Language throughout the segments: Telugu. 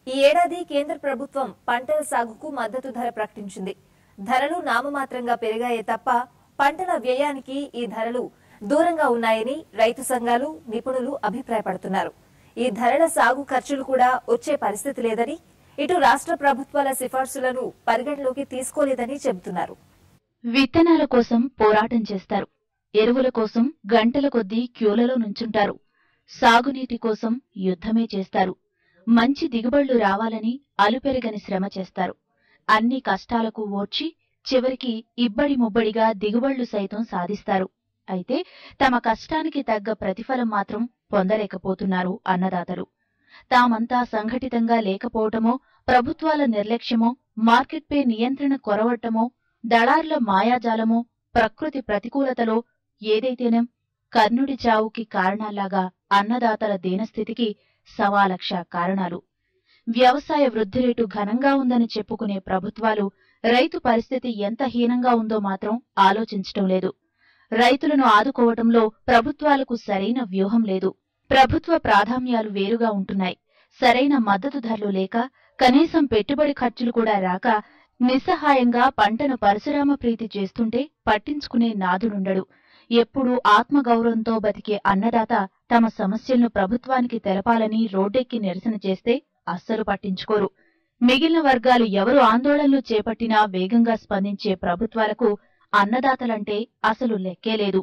ఈ ఏడాది కేంద్ర ప్రభుత్వం పంటల సాగుకు మద్దతు ధర ప్రకటించింది ధరలు నామమాత్రంగా పెరిగాయే తప్ప పంటల వ్యయానికి ఈ ధరలు దూరంగా ఉన్నాయని రైతు సంఘాలు నిపుణులు అభిప్రాయపడుతున్నారు ఈ ధరల సాగు ఖర్చులు కూడా వచ్చే పరిస్థితి లేదని ఇటు రాష్ట్ర ప్రభుత్వాల సిఫార్సులను పరిగణలోకి తీసుకోలేదని చెబుతున్నారు విత్తనాల కోసం పోరాటం చేస్తారు ఎరువుల కోసం గంటల కొద్దీ క్యూలలో నుంచుంటారు సాగునీటి కోసం యుద్ధమే చేస్తారు మంచి దిగుబడులు రావాలని అలుపెరగని శ్రమ చేస్తారు అన్ని కష్టాలకు ఓర్చి చివరికి ఇబ్బడి ముబ్బడిగా దిగుబడులు సైతం సాధిస్తారు అయితే తమ కష్టానికి తగ్గ ప్రతిఫలం మాత్రం పొందలేకపోతున్నారు అన్నదాతలు తామంతా సంఘటితంగా లేకపోవటమో ప్రభుత్వాల నిర్లక్ష్యమో మార్కెట్పై నియంత్రణ కొరవటమో దళారుల మాయాజాలమో ప్రకృతి ప్రతికూలతలో ఏదైతేనేం కర్ణుడి చావుకి కారణాల్లాగా అన్నదాతల దీనస్థితికి సవాలక్ష కారణాలు వ్యవసాయ వృద్ధి రేటు ఘనంగా ఉందని చెప్పుకునే ప్రభుత్వాలు రైతు పరిస్థితి ఎంత హీనంగా ఉందో మాత్రం ఆలోచించటం లేదు రైతులను ఆదుకోవటంలో ప్రభుత్వాలకు సరైన వ్యూహం లేదు ప్రభుత్వ ప్రాధాన్యాలు వేరుగా ఉంటున్నాయి సరైన మద్దతు ధరలు లేక కనీసం పెట్టుబడి ఖర్చులు కూడా రాక నిస్సహాయంగా పంటను పరశురామ ప్రీతి చేస్తుంటే పట్టించుకునే నాదుడుండడు ఎప్పుడూ ఆత్మగౌరవంతో బతికే అన్నదాత తమ సమస్యలను ప్రభుత్వానికి తెలపాలని రోడ్డెక్కి నిరసన చేస్తే అస్సలు పట్టించుకోరు మిగిలిన వర్గాలు ఎవరు ఆందోళనలు చేపట్టినా వేగంగా స్పందించే ప్రభుత్వాలకు అన్నదాతలంటే అసలు లెక్కే లేదు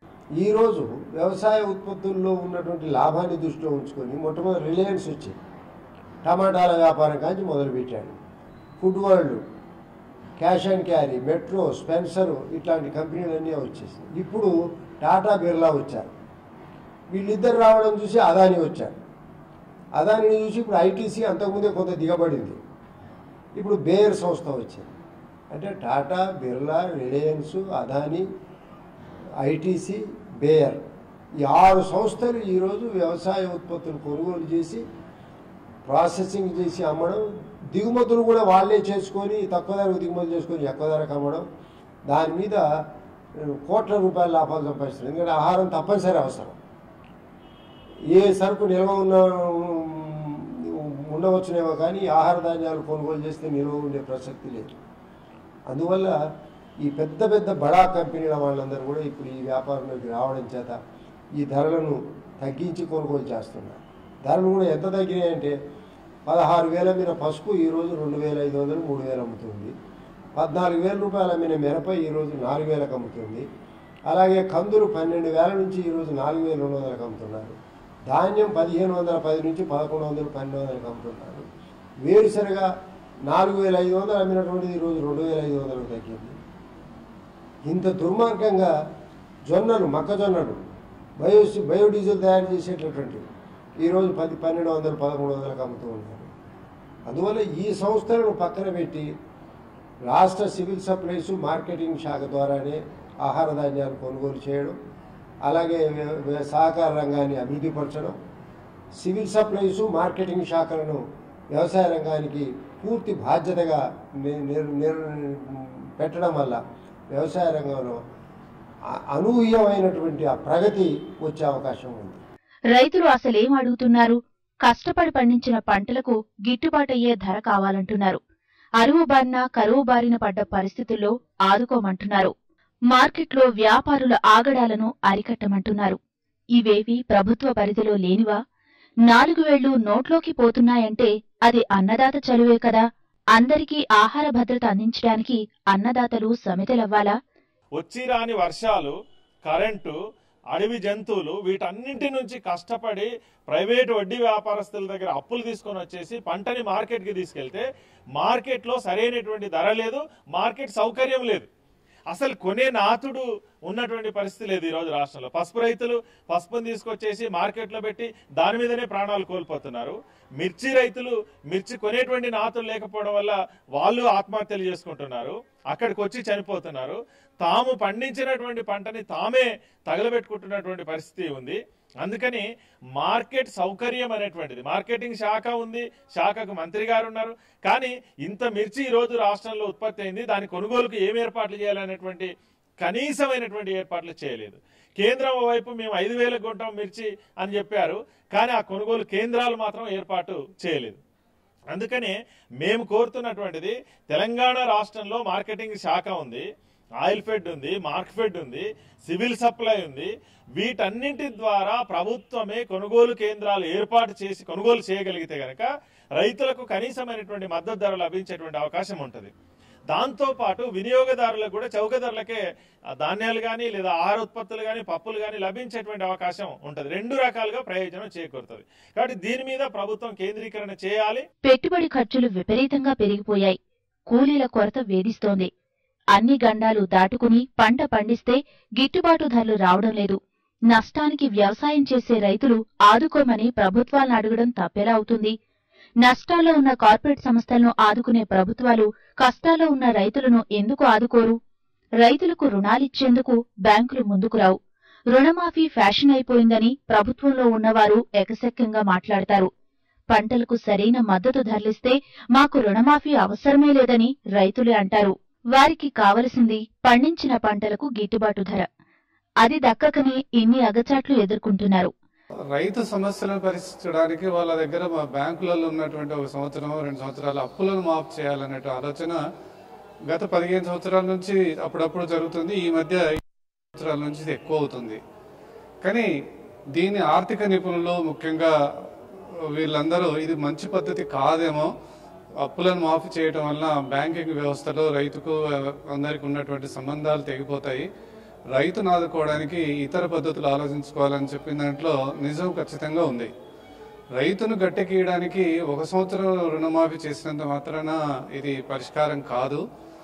ఈరోజు వ్యవసాయ ఉత్పత్తుల్లో ఉన్నటువంటి లాభాన్ని దృష్టిలో ఉంచుకొని మొట్టమొదటి రిలయన్స్ వచ్చింది టమాటాల వ్యాపారం కాంచి మొదలుపెట్టాడు Food World Cash and Carry Metro Spencer ఇట్లాంటి కంపెనీలన్నీ వచ్చేసాయి ఇప్పుడు టాటా బిర్లా వచ్చారు వీళ్ళిద్దరు రావడం చూసి అదాని వచ్చారు అదానిని చూసి ఇప్పుడు ఐటీసీ అంతకుముందే కొంత దిగబడింది ఇప్పుడు బేయర్ సంస్థ వచ్చింది అంటే టాటా బిర్లా రిలయన్స్ అదాని ఐటీసీ బేయర్ ఈ ఆరు సంస్థలు ఈరోజు వ్యవసాయ ఉత్పత్తులు కొనుగోలు చేసి ప్రాసెసింగ్ చేసి అమ్మడం దిగుమతులు కూడా వాళ్ళే చేసుకొని తక్కువ ధరకు దిగుమతి చేసుకొని ఎక్కువ ధరకు అమ్మడం దాని మీద కోట్ల రూపాయల లాభాలు సంపాదిస్తారు ఎందుకంటే ఆహారం తప్పనిసరి అవసరం ఏ సరుకు నిల్వ ఉన్న ఉండవచ్చునేమో కానీ ఆహార ధాన్యాలు కొనుగోలు చేస్తే నిల్వ ఉండే ప్రసక్తి లేదు అందువల్ల ఈ పెద్ద పెద్ద బడా కంపెనీల వాళ్ళందరూ కూడా ఇప్పుడు ఈ వ్యాపారంలోకి రావడం చేత ఈ ధరలను తగ్గించి కొనుగోలు చేస్తున్నారు ధరలు కూడా ఎంత తగ్గినాయంటే పదహారు వేల మీద పసుపు ఈరోజు రెండు వేల ఐదు వందలు మూడు వేలు అమ్ముతుంది పద్నాలుగు వేల రూపాయల మీద మిరప ఈరోజు నాలుగు వేలకు అమ్ముతుంది అలాగే కందులు పన్నెండు వేల నుంచి ఈరోజు నాలుగు వేల రెండు వందలకు అమ్ముతున్నారు ధాన్యం పదిహేను వందల పది నుంచి పదకొండు వందలు పన్నెండు వందలకు అమ్ముతున్నారు వేరుశనగ నాలుగు వేల ఐదు వందలు అమ్మినటువంటిది ఈరోజు రెండు వేల ఐదు వందలకు తగ్గింది ఇంత దుర్మార్గంగా జొన్నలు మొక్కజొన్నలు బయో బయోడీజిల్ తయారు చేసేటటువంటివి ఈరోజు పది పన్నెండు వందలు పదమూడు వందలకు అమ్ముతూ ఉన్నారు అందువల్ల ఈ సంస్థలను పక్కన పెట్టి రాష్ట్ర సివిల్ సప్లైస్ మార్కెటింగ్ శాఖ ద్వారానే ఆహార ధాన్యాలు కొనుగోలు చేయడం అలాగే వ్య- వ్య- సహకార రంగాన్ని అభివృద్ధిపరచడం సివిల్ సప్లైస్ మార్కెటింగ్ శాఖలను వ్యవసాయ రంగానికి పూర్తి బాధ్యతగా ని- నిర్- నిర్- పెట్టడం వల్ల వ్యవసాయ రంగంలో అ- అనూహ్యమైనటువంటి ఆ ప్రగతి వచ్చే అవకాశం ఉంది రైతులు అసలేం అడుగుతున్నారు కష్టపడి పండించిన పంటలకు గిట్టుబాటయ్యే ధర కావాలంటున్నారు అరువు బారిన కరువు బారిన పడ్డ పరిస్థితుల్లో ఆదుకోమంటున్నారు మార్కెట్లో వ్యాపారుల ఆగడాలను అరికట్టమంటున్నారు ఇవేవి ప్రభుత్వ పరిధిలో లేనివా నాలుగు వేళ్లు నోట్లోకి పోతున్నాయంటే అది అన్నదాత చలువే కదా అందరికీ ఆహార భద్రత అందించడానికి అన్నదాతలు సమితలవ్వాలా వచ్చి రాని వర్షాలు కరెంటు అడవి జంతువులు వీటన్నింటి నుంచి కష్టపడి ప్రైవేట్ వడ్డీ వ్యాపారస్తుల దగ్గర అప్పులు తీసుకొని వచ్చేసి పంటని మార్కెట్కి తీసుకెళ్తే మార్కెట్లో సరైనటువంటి ధర లేదు మార్కెట్ సౌకర్యం లేదు అసలు కొనే నాతుడు ఉన్నటువంటి పరిస్థితి లేదు ఈరోజు రాష్ట్రంలో పసుపు రైతులు పసుపుని తీసుకొచ్చేసి మార్కెట్లో పెట్టి దాని మీదనే ప్రాణాలు కోల్పోతున్నారు మిర్చి రైతులు మిర్చి కొనేటువంటి నాతులు లేకపోవడం వల్ల వాళ్ళు ఆత్మహత్యలు చేసుకుంటున్నారు అక్కడికి వచ్చి చనిపోతున్నారు తాము పండించినటువంటి పంటని తామే తగలబెట్టుకుంటున్నటువంటి పరిస్థితి ఉంది అందుకని మార్కెట్ సౌకర్యం అనేటువంటిది మార్కెటింగ్ శాఖ ఉంది శాఖకు మంత్రి గారు ఉన్నారు కానీ ఇంత మిర్చి ఈ రోజు రాష్ట్రంలో ఉత్పత్తి అయింది దాని కొనుగోలుకు ఏం ఏర్పాట్లు చేయాలనేటువంటి కనీసమైనటువంటి ఏర్పాట్లు చేయలేదు కేంద్రం వైపు మేము ఐదు వేలకు కొంటాం మిర్చి అని చెప్పారు కానీ ఆ కొనుగోలు కేంద్రాలు మాత్రం ఏర్పాటు చేయలేదు అందుకనే మేము కోరుతున్నటువంటిది తెలంగాణ రాష్ట్రంలో మార్కెటింగ్ శాఖ ఉంది ఆయిల్ ఫెడ్ ఉంది మార్క్ ఫెడ్ ఉంది సివిల్ సప్లై ఉంది వీటన్నింటి ద్వారా ప్రభుత్వమే కొనుగోలు కేంద్రాలు ఏర్పాటు చేసి కొనుగోలు చేయగలిగితే గనక రైతులకు కనీసమైనటువంటి మద్దతు ధర లభించేటువంటి అవకాశం ఉంటుంది దాంతో పాటు వినియోగదారులకు కూడా చౌక ధరలకే ఆ ధాన్యాలు కానీ లేదా ఆహార ఉత్పత్తులు కానీ పప్పులు కానీ లభించేటువంటి అవకాశం ఉంటుంది రెండు రకాలుగా ప్రయోజనం చేకూరుతుంది కాబట్టి దీని మీద ప్రభుత్వం కేంద్రీకరణ చేయాలి పెట్టుబడి ఖర్చులు విపరీతంగా పెరిగిపోయాయి కూలీల కొరత వేధిస్తోంది అన్ని గండాలు దాటుకుని పంట పండిస్తే గిట్టుబాటు ధరలు రావడం లేదు నష్టానికి వ్యవసాయం చేసే రైతులు ఆదుకోమని ప్రభుత్వాలను అడగడం తప్పేలా అవుతుంది నష్టాల్లో ఉన్న కార్పొరేట్ సంస్థలను ఆదుకునే ప్రభుత్వాలు కష్టాల్లో ఉన్న రైతులను ఎందుకు ఆదుకోరు రైతులకు రుణాలిచ్చేందుకు బ్యాంకులు ముందుకు రావు రుణమాఫీ ఫ్యాషన్ అయిపోయిందని ప్రభుత్వంలో ఉన్నవారు ఎకసెక్కంగా మాట్లాడతారు పంటలకు సరైన మద్దతు ధరలిస్తే మాకు రుణమాఫీ అవసరమే లేదని రైతులే అంటారు వారికి కావలసింది పండించిన పంటలకు గిట్టుబాటు ధర అది దక్కకనే ఇన్ని అగచాట్లు ఎదుర్కొంటున్నారు రైతు సమస్యలను పరిష్కరించడానికి వాళ్ళ దగ్గర మా బ్యాంకులలో ఉన్నటువంటి ఒక సంవత్సరం రెండు సంవత్సరాల అప్పులను మాఫ్ చేయాలనే ఆలోచన గత పదిహేను సంవత్సరాల నుంచి అప్పుడప్పుడు జరుగుతుంది ఈ మధ్య ఈ సంవత్సరాల నుంచి ఇది ఎక్కువ అవుతుంది కానీ దీని ఆర్థిక నిపుణులు ముఖ్యంగా వీళ్ళందరూ ఇది మంచి పద్ధతి కాదేమో అప్పులను మాఫీ చేయడం వలన బ్యాంకింగ్ వ్యవస్థలో రైతుకు అందరికి ఉన్నటువంటి సంబంధాలు తెగిపోతాయి రైతును ఆదుకోవడానికి ఇతర పద్ధతులు ఆలోచించుకోవాలని చెప్పిన దాంట్లో నిజం ఖచ్చితంగా ఉంది రైతును గట్టెక్కియడానికి ఒక సంవత్సరం రుణమాఫీ చేసినంత మాత్రాన ఇది పరిష్కారం కాదు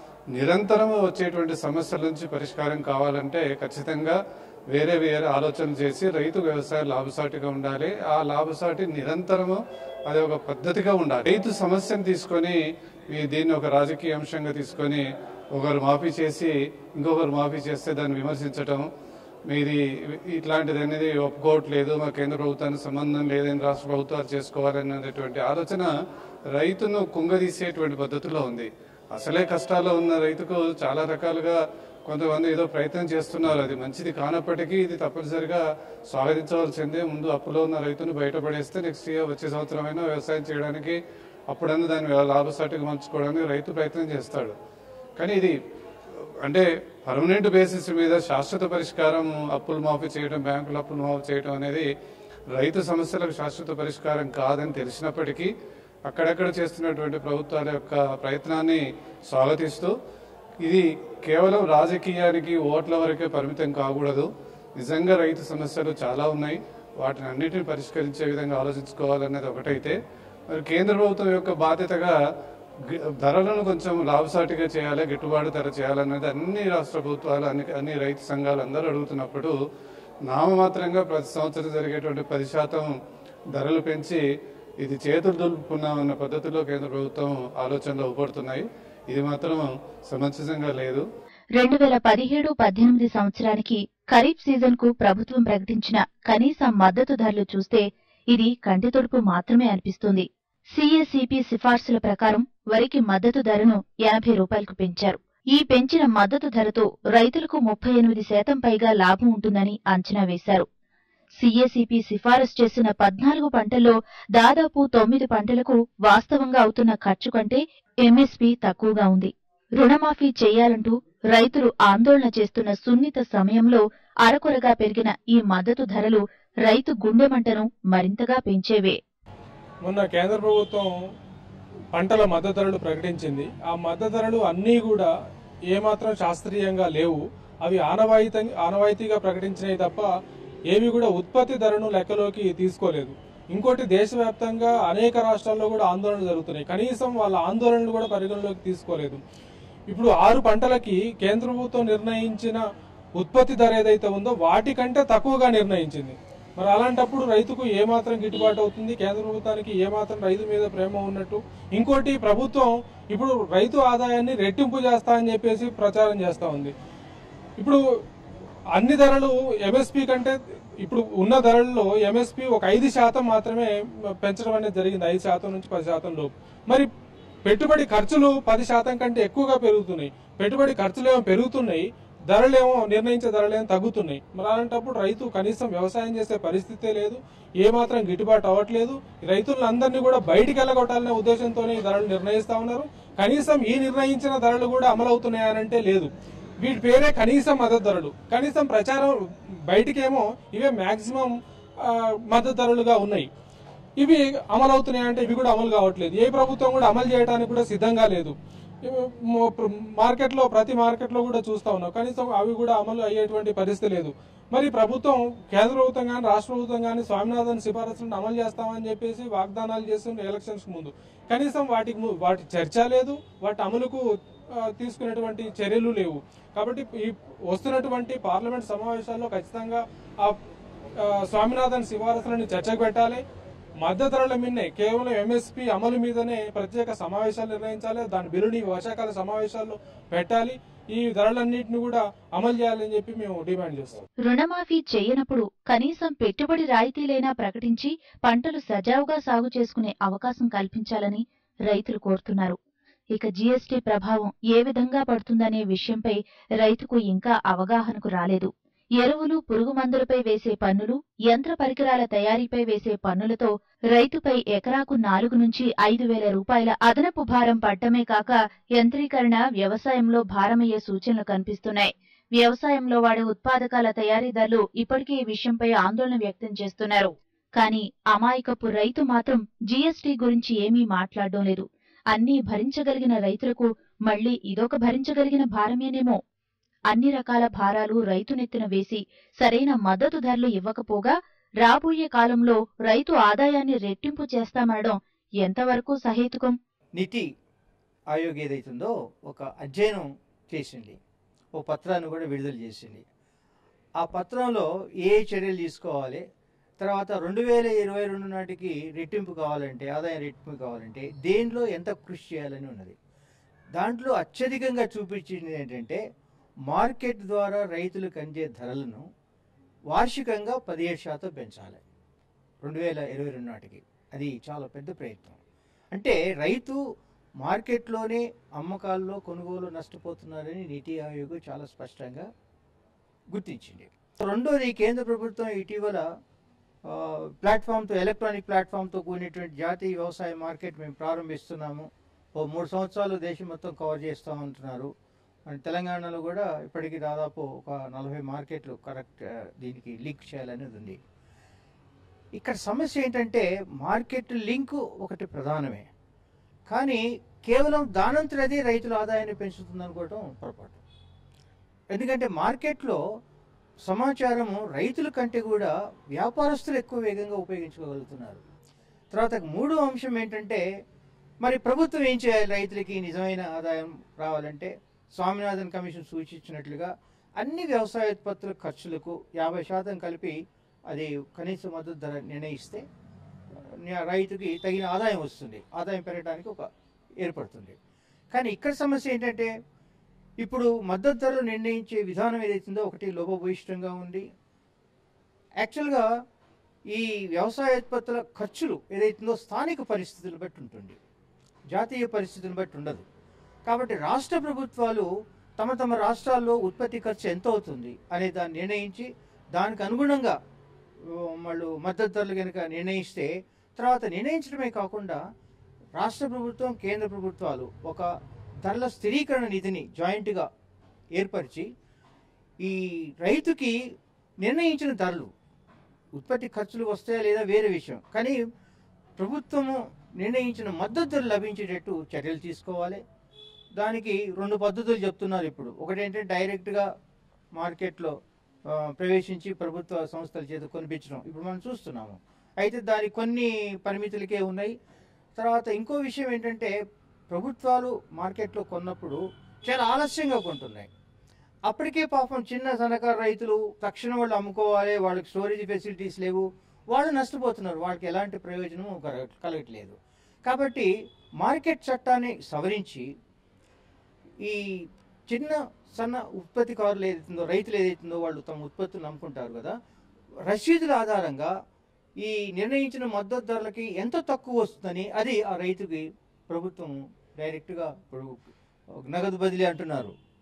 నిరంతరం వచ్చేటువంటి సమస్యల నుంచి పరిష్కారం కావాలంటే ఖచ్చితంగా వేరే వేరే ఆలోచనలు చేసి రైతు వ్యవసాయం లాభసాటిగా ఉండాలి ఆ లాభసాటి నిరంతరము అది ఒక పద్ధతిగా ఉండాలి రైతు సమస్యను తీసుకొని ఈ దీన్ని ఒక రాజకీయ అంశంగా తీసుకొని ఒకరు మాఫీ చేసి ఇంకొకరు మాఫీ చేస్తే దాన్ని విమర్శించటం మీది ఇట్లాంటిది అనేది ఒప్పుకోవట్లేదు మా కేంద్ర ప్రభుత్వానికి సంబంధం లేదని రాష్ట్ర ప్రభుత్వాలు చేసుకోవాలనేటువంటి ఆలోచన రైతును కుంగదీసేటువంటి పద్ధతిలో ఉంది అసలే కష్టాల్లో ఉన్న రైతుకు చాలా రకాలుగా కొంతమంది ఏదో ప్రయత్నం చేస్తున్నారు అది మంచిది కానప్పటికీ ఇది తప్పనిసరిగా స్వాగతించవలసిందే ముందు అప్పులో ఉన్న రైతును బయటపడేస్తే నెక్స్ట్ ఇయర్ వచ్చే సంవత్సరం అయినా వ్యవసాయం చేయడానికి అప్పుడన్నా దాన్ని లాభసాటిగా మార్చుకోవడానికి రైతు ప్రయత్నం చేస్తాడు కానీ ఇది అంటే పర్మనెంట్ బేసిస్ మీద శాశ్వత పరిష్కారం అప్పులు మాఫీ చేయడం బ్యాంకుల అప్పులు మాఫీ చేయడం అనేది రైతు సమస్యలకు శాశ్వత పరిష్కారం కాదని తెలిసినప్పటికీ అక్కడక్కడ చేస్తున్నటువంటి ప్రభుత్వాల యొక్క ప్రయత్నాన్ని స్వాగతిస్తూ ఇది కేవలం రాజకీయానికి ఓట్ల వరకే పరిమితం కాకూడదు నిజంగా రైతు సమస్యలు చాలా ఉన్నాయి వాటిని అన్నిటిని పరిష్కరించే విధంగా ఆలోచించుకోవాలనేది ఒకటైతే మరి కేంద్ర ప్రభుత్వం యొక్క బాధ్యతగా గి- ధరలను కొంచెం లాభసాటిగా చేయాలి గిట్టుబాటు ధర చేయాలనేది అన్ని రాష్ట్ర ప్రభుత్వాలు అన్ని అన్ని రైతు సంఘాలు అందరూ అడుగుతున్నప్పుడు నామమాత్రంగా ప్రతి సంవత్సరం జరిగేటువంటి పది శాతం ధరలు పెంచి ఇది చేతులు దులుపుకున్నామన్న పద్ధతిలో కేంద్ర ప్రభుత్వం ఆలోచనలు ఊపడుతున్నాయి ఇది మాత్రం సమంజసంగా లేదు రెండు వేల పదిహేడు పద్దెనిమిది సంవత్సరానికి ఖరీఫ్ సీజన్ కు ప్రభుత్వం ప్రకటించిన కనీస మద్దతు ధరలు చూస్తే ఇది కంటి తుడుపు మాత్రమే అనిపిస్తుంది సిఎసిపి సిఫార్సుల ప్రకారం వరికి మద్దతు ధరను ఎనభై రూపాయలకు పెంచారు ఈ పెంచిన మద్దతు ధరతో రైతులకు ముప్పై ఎనిమిది శాతం పైగా లాభం ఉంటుందని అంచనా వేశారు సిఎసిపి సిఫారసు చేసిన పద్నాలుగు పంటల్లో దాదాపు తొమ్మిది పంటలకు వాస్తవంగా అవుతున్న ఖర్చు కంటే ఎంఎస్పి తక్కువగా ఉంది రుణమాఫీ చేయాలంటూ రైతులు ఆందోళన చేస్తున్న సున్నిత సమయంలో అరకొరగా పెరిగిన ఈ మద్దతు ధరలు రైతు గుండెమంటను మరింతగా పెంచేవే మొన్న కేంద్ర ప్రభుత్వం పంటల మద్దతు ధరలు ప్రకటించింది ఆ మద్దతు ధరలు అన్నీ కూడా ఏమాత్రం శాస్త్రీయంగా లేవు అవి ఆనవాయిత ఆనవాయితీగా ప్రకటించినవి తప్ప ఏవి కూడా ఉత్పత్తి ధరను లెక్కలోకి తీసుకోలేదు ఇంకోటి దేశవ్యాప్తంగా అనేక రాష్ట్రాల్లో కూడా ఆందోళనలు జరుగుతున్నాయి కనీసం వాళ్ళ ఆందోళనలు కూడా పరిగణలోకి తీసుకోలేదు ఇప్పుడు ఆరు పంటలకి కేంద్ర ప్రభుత్వం నిర్ణయించిన ఉత్పత్తి ధర ఏదైతే ఉందో వాటికంటే తక్కువగా నిర్ణయించింది మరి అలాంటప్పుడు రైతుకు ఏమాత్రం గిట్టుబాటు అవుతుంది కేంద్ర ప్రభుత్వానికి ఏమాత్రం రైతు మీద ప్రేమ ఉన్నట్టు ఇంకోటి ప్రభుత్వం ఇప్పుడు రైతు ఆదాయాన్ని రెట్టింపు చేస్తా అని చెప్పేసి ప్రచారం చేస్తా ఉంది ఇప్పుడు అన్ని ధరలు ఎంఎస్పి కంటే ఇప్పుడు ఉన్న ధరల్లో ఎంఎస్పి ఒక ఐదు శాతం మాత్రమే పెంచడం అనేది జరిగింది ఐదు శాతం నుంచి పది శాతం లోపు మరి పెట్టుబడి ఖర్చులు పది శాతం కంటే ఎక్కువగా పెరుగుతున్నాయి పెట్టుబడి ఖర్చులు ఏమో పెరుగుతున్నాయి ధరలేమో నిర్ణయించే ధరలేమో తగ్గుతున్నాయి మరి అలాంటప్పుడు రైతు కనీసం వ్యవసాయం చేసే పరిస్థితే లేదు ఏ మాత్రం గిట్టుబాటు అవ్వట్లేదు రైతులందరినీ కూడా బయటికి వెళ్ళగొట్టాలనే ఉద్దేశంతోనే ఈ ధరలు నిర్ణయిస్తా ఉన్నారు కనీసం ఈ నిర్ణయించిన ధరలు కూడా అమలవుతున్నాయనంటే లేదు వీటి పేరే కనీసం మద్దతు ధరలు కనీసం ప్రచారం బయటికేమో ఇవే మాక్సిమం మద్దతు ధరలుగా ఉన్నాయి ఇవి అమలు అవుతున్నాయంటే ఇవి కూడా అమలు కావట్లేదు ఏ ప్రభుత్వం కూడా అమలు చేయడానికి కూడా సిద్ధంగా లేదు ఇవి మో- ప్ర- మార్కెట్లో ప్రతి మార్కెట్లో కూడా చూస్తా ఉన్నాం కనీసం అవి కూడా అమలు అయ్యేటువంటి పరిస్థితి లేదు మరి ప్రభుత్వం కేంద్ర ప్రభుత్వం కానీ రాష్ట్ర ప్రభుత్వం కానీ స్వామినాథన్ సిఫారసులను అమలు చేస్తామని చెప్పేసి వాగ్దానాలు చేస్తుండే ఎలక్షన్స్ ముందు కనీసం వాటికి ము- వాటి చర్చ లేదు వాటి అమలుకు ఆ, తీసుకునేటువంటి చర్యలు లేవు కాబట్టి ఈ వస్తున్నటువంటి పార్లమెంట్ సమావేశాల్లో ఖచ్చితంగా ఆ ఆ, స్వామినాథన్ సిఫారసులను చర్చకు పెట్టాలి మద్దతు ధరల మీదనే కేవలం ఎంఎస్పి అమలు మీదనే ప్రత్యేక సమావేశాలు నిర్వహించాలి దాని బిల్లుని వర్షాకాల సమావేశాల్లో పెట్టాలి ఈ ధరలన్నింటిని కూడా అమలు చేయాలని చెప్పి మేము డిమాండ్ చేస్తాం రుణమాఫీ చేయనప్పుడు కనీసం పెట్టుబడి రాయితీలైనా ప్రకటించి పంటలు సజావుగా సాగు చేసుకునే అవకాశం కల్పించాలని రైతులు కోరుతున్నారు ఇక జీఎస్టీ ప్రభావం ఏ విధంగా పడుతుందనే విషయంపై రైతుకు ఇంకా అవగాహనకు రాలేదు ఎరువులు పురుగు మందులపై వేసే పన్నులు యంత్ర పరికరాల తయారీపై వేసే పన్నులతో రైతుపై ఎకరాకు నాలుగు నుంచి ఐదు వేల రూపాయల అదనపు భారం పడ్డమే కాక యంత్రీకరణ వ్యవసాయంలో భారమయ్యే సూచనలు కనిపిస్తున్నాయి వ్యవసాయంలో వాడే ఉత్పాదకాల తయారీదారులు ఇప్పటికే ఈ విషయంపై ఆందోళన వ్యక్తం చేస్తున్నారు కానీ అమాయకపు రైతు మాత్రం జీఎస్టీ గురించి ఏమీ మాట్లాడడం లేదు అన్నీ భరించగలిగిన రైతులకు మళ్లీ ఇదొక భరించగలిగిన భారమేనేమో అన్ని రకాల భారాలు రైతు నెత్తిన వేసి సరైన మద్దతు ధరలు ఇవ్వకపోగా రాబోయే కాలంలో రైతు ఆదాయాన్ని రెట్టింపు చేస్తామనడం ఎంతవరకు సహేతుకం నితి ఆయోగ్ ఏదైతుందో ఒక అధ్యయనం చేసింది ఓ పత్రాన్ని కూడా విడుదల చేసింది ఆ పత్రంలో ఏ చర్యలు తీసుకోవాలి తర్వాత రెండు వేల ఇరవై రెండు నాటికి రెట్టింపు కావాలంటే ఆదాయం రెట్టింపు కావాలంటే దేనిలో ఎంత కృషి చేయాలని ఉన్నది దాంట్లో అత్యధికంగా చూపించింది ఏంటంటే మార్కెట్ ద్వారా రైతులకు అందే ధరలను వార్షికంగా పదిహేడు శాతం పెంచాలి రెండు వేల ఇరవై రెండు నాటికి అది చాలా పెద్ద ప్రయత్నం అంటే రైతు మార్కెట్లోనే అమ్మకాల్లో కొనుగోలు నష్టపోతున్నారని నీతి ఆయోగ్ చాలా స్పష్టంగా గుర్తించింది రెండోది కేంద్ర ప్రభుత్వం ఇటీవల ఆ, ప్లాట్ఫామ్తో ఎలక్ట్రానిక్ ప్లాట్ఫామ్తో కూడినటువంటి జాతీయ వ్యవసాయ మార్కెట్ మేము ప్రారంభిస్తున్నాము ఓ మూడు సంవత్సరాలు దేశం మొత్తం కవర్ చేస్తామంటున్నారు అండ్ తెలంగాణలో కూడా ఇప్పటికీ దాదాపు ఒక నలభై మార్కెట్లు కరెక్ట్ ఆ, దీనికి లింక్ చేయాలనేది ఉంది ఇక్కడ సమస్య ఏంటంటే మార్కెట్ లింక్ ఒకటి ప్రధానమే కానీ కేవలం దానంతరది రైతుల ఆదాయాన్ని పెంచుతుంది అనుకోవడం పొరపాటు ఎందుకంటే మార్కెట్లో సమాచారము రైతుల కంటే కూడా వ్యాపారస్తులు ఎక్కువ వేగంగా ఉపయోగించుకోగలుగుతున్నారు తర్వాత మూడో అంశం ఏంటంటే మరి ప్రభుత్వం ఏం చేయాలి రైతులకి నిజమైన ఆదాయం రావాలంటే స్వామినాథన్ కమిషన్ సూచించినట్లుగా అన్ని వ్యవసాయ ఉత్పత్తుల ఖర్చులకు యాభై శాతం కలిపి అది కనీస మద్దతు ధర నిర్ణయిస్తే న్యా- రైతుకి తగిన ఆదాయం వస్తుంది ఆదాయం పెరగడానికి ఒక ఏర్పడుతుంది కానీ ఇక్కడ సమస్య ఏంటంటే ఇప్పుడు మద్దతు ధరలు నిర్ణయించే విధానం ఏదైతుందో ఒకటి లోపభూయిష్టంగా ఉంది యాక్చువల్గా ఈ వ్యవసాయ ఉత్పత్తుల ఖర్చులు ఏదైతుందో స్థానిక పరిస్థితులను బట్టి ఉంటుంది జాతీయ పరిస్థితులను బట్టి ఉండదు కాబట్టి రాష్ట్ర ప్రభుత్వాలు తమ తమ రాష్ట్రాల్లో ఉత్పత్తి ఖర్చు ఎంత అవుతుంది అనే దాన్ని నిర్ణయించి దానికి అనుగుణంగా ఆ, వాళ్ళు మద్దతు ధరలు కనుక నిర్ణయిస్తే తర్వాత నిర్ణయించడమే కాకుండా రాష్ట్ర ప్రభుత్వం కేంద్ర ప్రభుత్వాలు ఒక ధరల స్థిరీకరణ నిధిని జాయింట్గా ఏర్పరిచి ఈ రైతుకి నిర్ణయించిన ధరలు ఉత్పత్తి ఖర్చులు వస్తాయా లేదా వేరే విషయం కానీ ప్రభుత్వము నిర్ణయించిన మద్దతు ధరలు లభించేటట్టు చర్యలు తీసుకోవాలి దానికి రెండు పద్ధతులు చెప్తున్నారు ఇప్పుడు ఒకటి ఏంటంటే డైరెక్ట్గా మార్కెట్లో ఆ, ప్రవేశించి ప్రభుత్వ సంస్థల చేత కొనిపించడం ఇప్పుడు మనం చూస్తున్నాము అయితే దానికి కొన్ని పరిమితులకే ఉన్నాయి తర్వాత ఇంకో విషయం ఏంటంటే ప్రభుత్వాలు మార్కెట్లో కొన్నప్పుడు చాలా ఆలస్యంగా కొంటున్నాయి అప్పటికే పాపం చిన్న సన్నకారు రైతులు తక్షణం వాళ్ళు అమ్ముకోవాలి వాళ్ళకి స్టోరేజ్ ఫెసిలిటీస్ లేవు వాళ్ళు నష్టపోతున్నారు వాళ్ళకి ఎలాంటి ప్రయోజనము కలగ- కలగట్లేదు కాబట్టి మార్కెట్ చట్టాన్ని సవరించి ఈ చిన్న సన్న ఉత్పత్తికారులు ఏదైతుందో రైతులు ఏదైతుందో వాళ్ళు తమ ఉత్పత్తులను అమ్ముకుంటారు కదా రసీదుల ఆధారంగా ఈ నిర్ణయించిన మద్దతు ధరలకి ఎంత తక్కువ వస్తుందని అది ఆ రైతుకి ప్రభుత్వం డైరెక్ట్గా ఇప్పుడు నగదు బదిలీ అంటున్నారు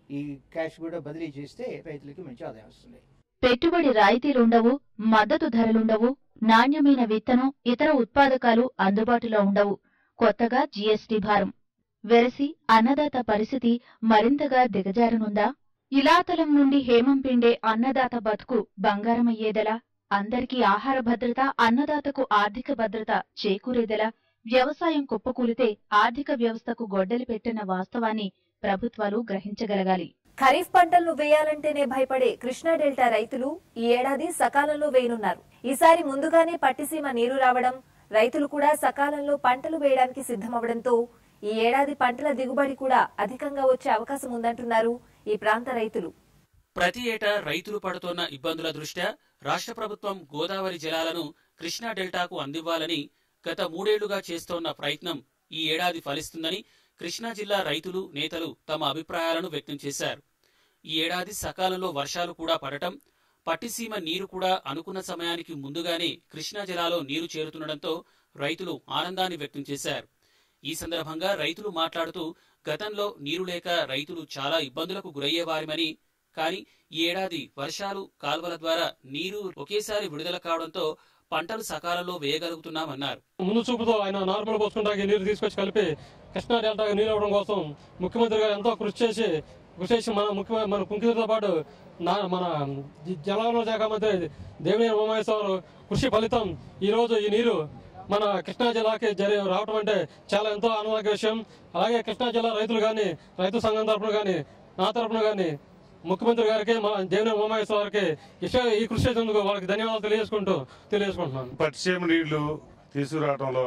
ఈ క్యాష్ కూడా బదిలీ చేస్తే రైతులకి మంచి ఆదాయం వస్తుంది పెట్టుబడి రాయితీలుండవు మద్దతు ధరలుండవు నాణ్యమైన విత్తనం ఇతర ఉత్పాదకాలు అందుబాటులో ఉండవు కొత్తగా జీఎస్టీ భారం వెరసి అన్నదాత పరిస్థితి మరింతగా దిగజారనుందా ఇలాతలం నుండి హేమం పిండే అన్నదాత బతుకు బంగారమయ్యేదెలా అందరికీ ఆహార భద్రత అన్నదాతకు ఆర్థిక భద్రత చేకూరేదెలా వ్యవసాయం కుప్పకూలితే ఆర్థిక వ్యవస్థకు గొడ్డలి పెట్టిన వాస్తవాన్ని ప్రభుత్వాలు గ్రహించగలగాలి ఖరీఫ్ పంటలను వేయాలంటేనే భయపడే కృష్ణా డెల్టా రైతులు ఈ ఏడాది సకాలంలో వేయనున్నారు ఈసారి ముందుగానే పట్టిసీమ నీరు రావడం రైతులు కూడా సకాలంలో పంటలు వేయడానికి సిద్ధమవడంతో ఈ ఏడాది పంటల దిగుబడి కూడా అధికంగా వచ్చే అవకాశం ఉందంటున్నారు ఈ ప్రాంత రైతులు ప్రతి ఏటా రైతులు పడుతోన్న ఇబ్బందుల దృష్ట్యా రాష్ట్ర ప్రభుత్వం గోదావరి జలాలను కృష్ణా డెల్టాకు అందివ్వాలని గత మూడేళ్లుగా చేస్తోన్న ప్రయత్నం ఈ ఏడాది ఫలిస్తుందని కృష్ణా జిల్లా రైతులు నేతలు తమ అభిప్రాయాలను వ్యక్తం చేశారు ఈ ఏడాది సకాలంలో వర్షాలు కూడా పడటం పట్టిసీమ నీరు కూడా అనుకున్న సమయానికి ముందుగానే కృష్ణా జలాలో నీరు చేరుతుండటంతో రైతులు ఆనందాన్ని వ్యక్తం చేశారు ఈ సందర్భంగా రైతులు మాట్లాడుతూ గతంలో నీరు లేక రైతులు చాలా ఇబ్బందులకు గురయ్యేవారిమని కానీ ఈ ఏడాది వర్షాలు కాల్వల ద్వారా నీరు ఒకేసారి విడుదల కావడంతో పంటలు సకాలంలో వేయగలుగుతున్నామన్నారు ముందు చూపుతో ఆయన నార్మల్ పోసుకుంటాకి నీరు తీసుకొచ్చి కలిపి కృష్ణా డెల్టాకి నీరు ఇవ్వడం కోసం ముఖ్యమంత్రి గారు ఎంతో కృషి చేసి కృషి చేసి మన ముఖ్య మన ముఖ్యమంత్రితో పాటు నా మన జ- జలవనరుల శాఖ మంత్రి దేవినేని ఉమామేశ్వర కృషి ఫలితం ఈ రోజు ఈ నీరు మన కృష్ణా జిల్లాకి జరి రావడం అంటే చాలా ఎంతో ఆనందక విషయం అలాగే కృష్ణా జిల్లా రైతులు కానీ రైతు సంఘం తరపున కానీ నా తరపున కానీ ముఖ్యమంత్రి గారికి మా దేవినేని ఉమామేశ్వర గారికి ఇష- ఈ కృషి చేసేందుకు వాళ్ళకి ధన్యవాదాలు తెలియజేసుకుంటూ తెలియజేసుకుంటున్నాను పట్టిసీమ నీళ్లు తీసుకురావడంలో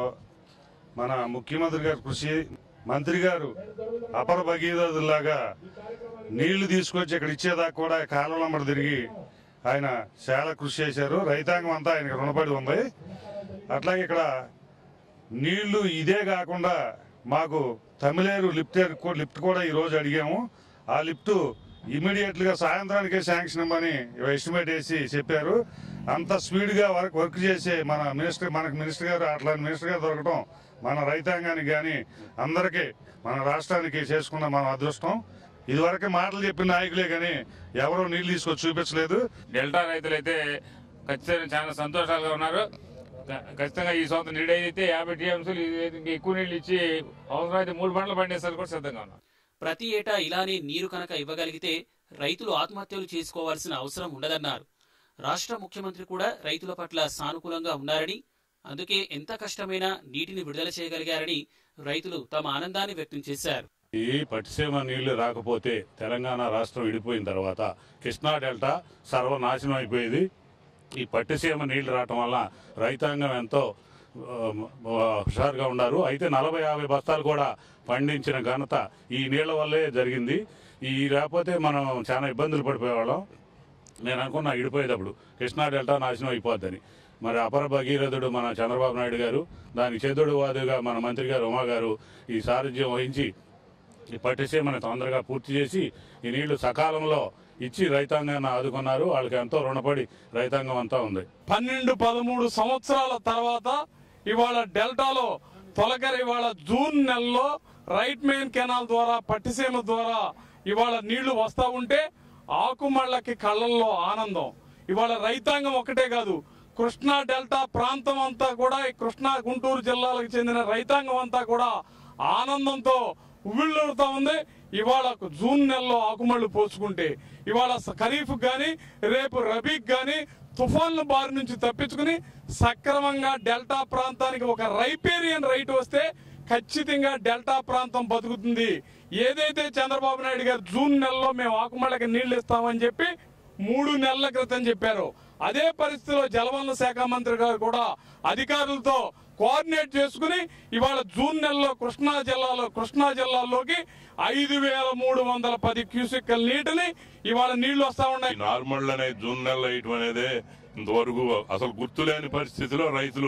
మన ముఖ్యమంత్రి గారి కృషి మంత్రి గారు అపర భగీరథులాగా నీళ్లు తీసుకొచ్చి ఇక్కడ ఇచ్చేదాకా కూడా కాలంలో తిరిగి ఆయన చాలా కృషి చేశారు రైతాంగం అంతా ఆయనకి రుణపడి ఉంది అట్లాగే ఇక్కడ నీళ్లు ఇదే కాకుండా మాకు తమిళేరు లిఫ్ట్ లిఫ్ట్ కూడా ఈ రోజు అడిగాము ఆ లిఫ్ట్ ఇమీడియట్ గా సాయంత్రానికే శాంక్షన్ ఇవ్వమని ఎస్టిమేట్ వేసి చెప్పారు అంత స్పీడ్ గా వర్క్ వర్క్ చేసే మన మినిస్టర్ మనకు మినిస్టర్ గారు అట్లాంటి మినిస్టర్ గారు దొరకటం మన రైతాంగానికి కానీ అందరికీ మన రాష్ట్రానికి చేసుకున్న మన అదృష్టం ఇదివరకు మాటలు చెప్పిన నాయకులే కానీ ఎవరో నీళ్లు తీసుకొచ్చి చూపించలేదు డెల్టా రైతులైతే ఖచ్చితంగా చాలా సంతోషాలుగా ఉన్నారు ఖ- ఖచ్చితంగా ఈ సంవత్సరం నీళ్ళు అయితే యాభై టీఎంసీలు ఇంకా ఎక్కువ నీళ్ళు ఇచ్చి అవసరమైతే మూడు పంటలు పండేసరికి కూడా సిద్ధంగా ఉన్నాం ప్రతి ఏటా ఇలానే నీరు కనుక ఇవ్వగలిగితే రైతులు ఆత్మహత్యలు చేసుకోవాల్సిన అవసరం ఉండదన్నారు రాష్ట్ర ముఖ్యమంత్రి కూడా రైతుల పట్ల సానుకూలంగా ఉన్నారని అందుకే ఎంత కష్టమైనా నీటిని విడుదల చేయగలిగారని రైతులు తమ ఆనందాన్ని వ్యక్తం చేశారు ఈ పట్టిసీమ నీళ్లు రాకపోతే తెలంగాణ రాష్ట్రం విడిపోయిన తర్వాత కృష్ణా డెల్టా సర్వనాశనం అయిపోయేది ఈ పట్టిసీమ నీళ్లు రావటం వల్ల రైతాంగం ఎంతో ఆ, ఆ, హుషారుగా ఉన్నారు అయితే నలభై యాభై బస్తాలు కూడా పండించిన ఘనత ఈ నీళ్ల వల్లే జరిగింది ఈ లేకపోతే మనం చాలా ఇబ్బందులు పడిపోయేవాళ్ళం నేను అనుకున్నా ఇడిపోయేటప్పుడు కృష్ణా డెల్టా నాశనం అయిపోద్దని మరి అపర భగీరథుడు మన చంద్రబాబు నాయుడు గారు దానికి చేదుడు వాదుగా మన మంత్రి గారు ఉమా గారు ఈ సారథ్యం వహించి ఈ పట్టిసీమని తొందరగా పూర్తి చేసి ఈ నీళ్లు సకాలంలో ఇచ్చి రైతాంగాన్ని ఆదుకున్నారు వాళ్ళకి ఎంతో రుణపడి రైతాంగం అంతా ఉంది పన్నెండు పదమూడు సంవత్సరాల తర్వాత ఇవాళ డెల్టాలో తొలకరి ఇవాళ జూన్ నెలలో రైట్ మెయిన్ కెనాల్ ద్వారా పట్టిసీమ ద్వారా ఇవాళ నీళ్లు వస్తా ఉంటే ఆకుమళ్ళకి కళ్ళల్లో ఆనందం ఇవాళ రైతాంగం ఒకటే కాదు కృష్ణా డెల్టా ప్రాంతం అంతా కూడా ఈ కృష్ణా గుంటూరు జిల్లాలకు చెందిన రైతాంగం అంతా కూడా ఆనందంతో ఉవ్విళ్ళూరుతా ఉంది ఇవాళ జూన్ నెలలో ఆకుమళ్ళు పోసుకుంటే ఇవాళ స- ఖరీఫ్ గాని రేపు రబీక్ గాని తుఫాన్ల బారి నుంచి తప్పించుకుని సక్రమంగా డెల్టా ప్రాంతానికి ఒక రైపేరియన్ రైట్ వస్తే ఖచ్చితంగా డెల్టా ప్రాంతం బతుకుతుంది ఏదైతే చంద్రబాబు నాయుడు గారు జూన్ నెలలో మేము ఆకుమళ్ళకి నీళ్లు ఇస్తామని చెప్పి మూడు నెలల క్రితం చెప్పారు అదే పరిస్థితిలో జలవనరుల శాఖ మంత్రి గారు కూడా అధికారులతో కోఆర్డినేట్ చేసుకుని ఇవాళ జూన్ నెలలో కృష్ణా జిల్లాలో కృష్ణా జిల్లాలోకి ఐదు వేల మూడు వందల పది క్యూసెక్కల నీటిని ఇవాళ నీళ్లు వస్తా ఉన్నాయి నార్మల్ అనేది జూన్ నెలలో వేయటం అనేది ఇంతవరకు అసలు గుర్తులేని పరిస్థితిలో రైతులు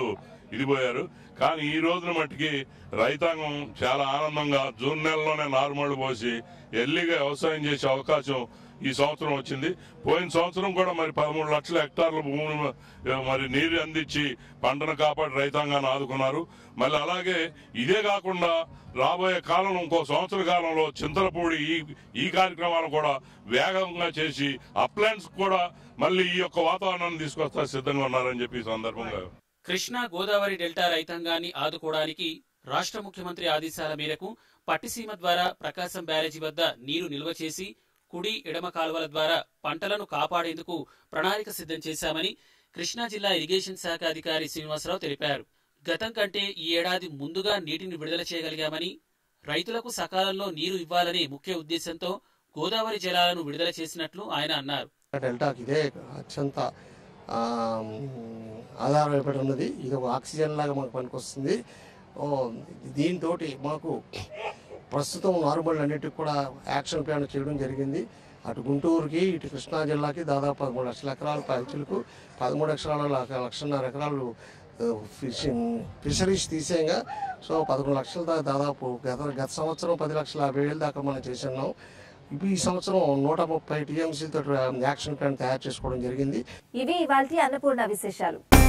ఇది పోయారు కానీ ఈ రోజున మట్టికి రైతాంగం చాలా ఆనందంగా జూన్ నెలలోనే నారుమళ్ళు పోసి ఎల్లిగా వ్యవసాయం చేసే అవకాశం ఈ సంవత్సరం వచ్చింది పోయిన సంవత్సరం కూడా మరి పదమూడు లక్షల హెక్టార్ల భూమిని మరి నీరు అందించి పంటను కాపాడి రైతాంగాన్ని ఆదుకున్నారు మళ్ళీ అలాగే ఇదే కాకుండా రాబోయే కాలంలో ఇంకో సంవత్సర కాలంలో చింతలపూడి ఈ ఈ కార్యక్రమాలు కూడా వేగంగా చేసి అప్లాంట్స్ కూడా మళ్ళీ ఈ యొక్క వాతావరణాన్ని తీసుకొస్తా సిద్ధంగా ఉన్నారని చెప్పి ఈ సందర్భంగా కృష్ణా గోదావరి డెల్టా రైతాంగాన్ని ఆదుకోవడానికి రాష్ట్ర ముఖ్యమంత్రి ఆదేశాల మేరకు పట్టిసీమ ద్వారా ప్రకాశం బ్యారేజీ వద్ద నీరు నిల్వ చేసి కుడి ఎడమ కాలువల ద్వారా పంటలను కాపాడేందుకు ప్రణాళిక సిద్ధం చేశామని కృష్ణా జిల్లా ఇరిగేషన్ శాఖ అధికారి శ్రీనివాసరావు తెలిపారు గతం కంటే ఈ ఏడాది ముందుగా నీటిని విడుదల చేయగలిగామని రైతులకు సకాలంలో నీరు ఇవ్వాలనే ముఖ్య ఉద్దేశంతో గోదావరి జలాలను విడుదల చేసినట్లు ఆయన అన్నారు డెల్టాకి ఇదే అత్యంత ఆ, ఆధారపడి ఉన్నది ఇది ఒక ఆక్సిజన్ లాగా మనకు పనికొస్తుంది ఓ, దీంతో మాకు ప్రస్తుతం నార్మల్ అన్నిటికి కూడా యాక్షన్ ప్లాన్ చేయడం జరిగింది అటు గుంటూరుకి ఇటు కృష్ణా జిల్లాకి దాదాపు పదమూడు లక్షల ఎకరాల పైచులకు పదమూడు ఎకరాల లక్ష- లక్షన్నర ఎకరాలు ఆ, ఫిషింగ్ ఫిషరీస్ తీసేయంగా సో పదకొండు లక్షల దాకా దాదాపు గత గత సంవత్సరం పది లక్షల యాభై వేలు దాకా మనం చేస్తున్నాం ఇప్పుడు ఈ సంవత్సరం నూట ముప్పై టీఎంసీలతో యాక్షన్ ప్లాన్ తయారు చేసుకోవడం జరిగింది ఇవి ఇవాల్టి అన్నపూర్ణ విశేషాలు